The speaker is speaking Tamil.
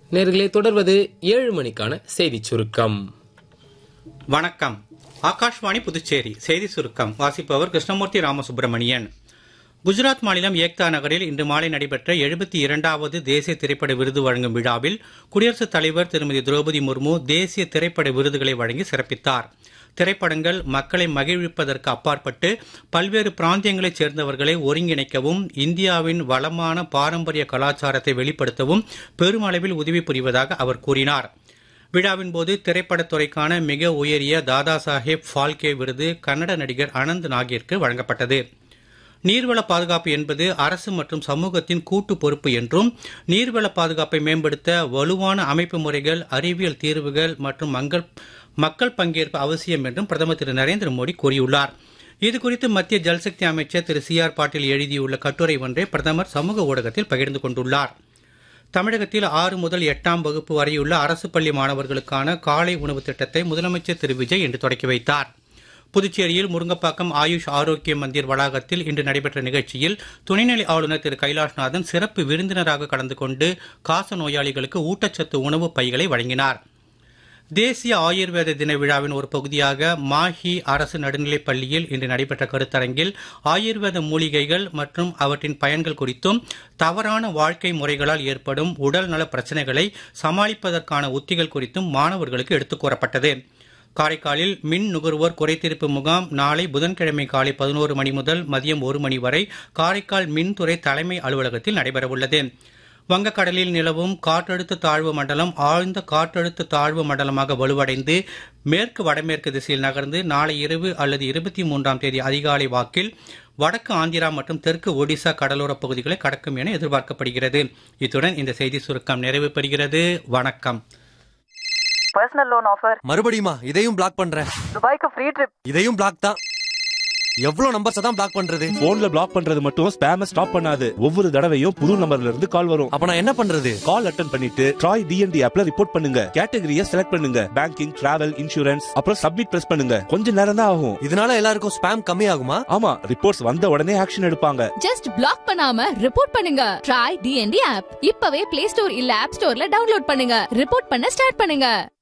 நேர்களே தொடர்வது ஏழு மணிக்கான செய்திச் சுருக்கம் வணக்கம் ஆகாஷ்வாணி புதுச்சேரி செய்தி சுருக்கம் வாசிப்பவர் கிருஷ்ணமூர்த்தி ராமசுப்பிரமணியன் குஜராத் மாநிலம் ஏக்தா நகரில் இன்று மாலை நடைபெற்ற எழுபத்தி இரண்டாவது தேசிய திரைப்பட விருது வழங்கும் விழாவில் குடியரசுத் தலைவர் திருமதி திரௌபதி முர்மு தேசிய திரைப்பட விருதுகளை வழங்கி சிறப்பித்தார் திரைப்படங்கள் மக்களை மகிழ்விப்பதற்கு அப்பாற்பட்டு பல்வேறு பிராந்தியங்களைச் சேர்ந்தவர்களை ஒருங்கிணைக்கவும் இந்தியாவின் வளமான பாரம்பரிய கலாச்சாரத்தை வெளிப்படுத்தவும் பெருமளவில் உதவி புரிவதாக அவர் கூறினார் விழாவின் போது திரைப்படத்துறைக்கான மிக உயரிய தாதா சாஹேப் ஃபால்கே விருது கன்னட நடிகர் அனந்த் நாகிற்கு வழங்கப்பட்டது நீர்வள பாதுகாப்பு என்பது அரசு மற்றும் சமூகத்தின் கூட்டு பொறுப்பு என்றும் நீர்வள பாதுகாப்பை மேம்படுத்த வலுவான அமைப்பு முறைகள் அறிவியல் தீர்வுகள் மற்றும் மங்கள் மக்கள் பங்கேற்பு அவசியம் என்றும் பிரதமர் திரு நரேந்திர மோடி கூறியுள்ளார் இதுகுறித்து மத்திய ஜல்சக்தி அமைச்சர் திரு சி ஆர் பாட்டீல் எழுதியுள்ள கட்டுரை ஒன்றை பிரதமர் சமூக ஊடகத்தில் பகிர்ந்து கொண்டுள்ளார் தமிழகத்தில் ஆறு முதல் எட்டாம் வகுப்பு வரையுள்ள அரசு பள்ளி மாணவர்களுக்கான காலை உணவு திட்டத்தை முதலமைச்சர் திரு விஜய் இன்று தொடக்கி வைத்தார் புதுச்சேரியில் முருங்கப்பாக்கம் ஆயுஷ் ஆரோக்கிய மந்திர் வளாகத்தில் இன்று நடைபெற்ற நிகழ்ச்சியில் துணைநிலை ஆளுநர் திரு கைலாஷ்நாதன் சிறப்பு விருந்தினராக கலந்து கொண்டு காச நோயாளிகளுக்கு ஊட்டச்சத்து உணவு பைகளை வழங்கினார் தேசிய ஆயுர்வேத தின விழாவின் ஒரு பகுதியாக மாஹி அரசு நடுநிலைப் பள்ளியில் இன்று நடைபெற்ற கருத்தரங்கில் ஆயுர்வேத மூலிகைகள் மற்றும் அவற்றின் பயன்கள் குறித்தும் தவறான வாழ்க்கை முறைகளால் ஏற்படும் உடல் நல பிரச்சனைகளை சமாளிப்பதற்கான உத்திகள் குறித்தும் மாணவர்களுக்கு எடுத்துக் கூறப்பட்டது காரைக்காலில் மின் நுகர்வோர் குறைதீர்ப்பு முகாம் நாளை புதன்கிழமை காலை பதினோரு மணி முதல் மதியம் ஒரு மணி வரை காரைக்கால் மின்துறை தலைமை அலுவலகத்தில் நடைபெறவுள்ளது வங்கக்கடலில் நிலவும் காற்றழுத்த தாழ்வு மண்டலம் ஆழ்ந்த காற்றழுத்த தாழ்வு மண்டலமாக வலுவடைந்து மேற்கு வடமேற்கு திசையில் நகர்ந்து நாளை இரவு அல்லது இருபத்தி மூன்றாம் தேதி அதிகாலை வாக்கில் வடக்கு ஆந்திரா மற்றும் தெற்கு ஒடிசா கடலோரப் பகுதிகளை கடக்கும் என எதிர்பார்க்கப்படுகிறது இத்துடன் இந்த செய்தி சுருக்கம் நிறைவு பெறுகிறது வணக்கம் பர்சனல் லோன் ஆஃபர் மறுபடியுமா இதையும் பிளாக் பண்றேன் துபாய்க்கு ஃப்ரீ ட்ரிப் இதையும் பிளாக் தான் எவ்வளவு நம்பர்ஸ் தான் பிளாக் பண்றது போன்ல பிளாக் பண்றது மட்டும் ஸ்பேம ஸ்டாப் பண்ணாது ஒவ்வொரு தடவையும் புது நம்பர்ல இருந்து கால் வரும் அப்ப நான் என்ன பண்றது கால் அட்டன் பண்ணிட்டு ட்ராய் டிஎன்டி ஆப்ல ரிப்போர்ட் பண்ணுங்க கேட்டகரியை செலக்ட் பண்ணுங்க பேங்கிங் டிராவல் இன்சூரன்ஸ் அப்புறம் சப்மிட் பிரஸ் பண்ணுங்க கொஞ்ச நேரம் தான் ஆகும் இதனால எல்லாருக்கும் ஸ்பேம் கம்மி ஆகுமா ஆமா ரிப்போர்ட்ஸ் வந்த உடனே ஆக்ஷன் எடுப்பாங்க ஜஸ்ட் பிளாக் பண்ணாம ரிப்போர்ட் பண்ணுங்க ட்ரை டிஎன்டி ஆப் இப்பவே பிளே ஸ்டோர் இல்ல ஆப் ஸ்டோர்ல டவுன்லோட் பண்ணுங்க ரிப்போர்ட் பண்ண ஸ்டார்ட் பண்ணுங்க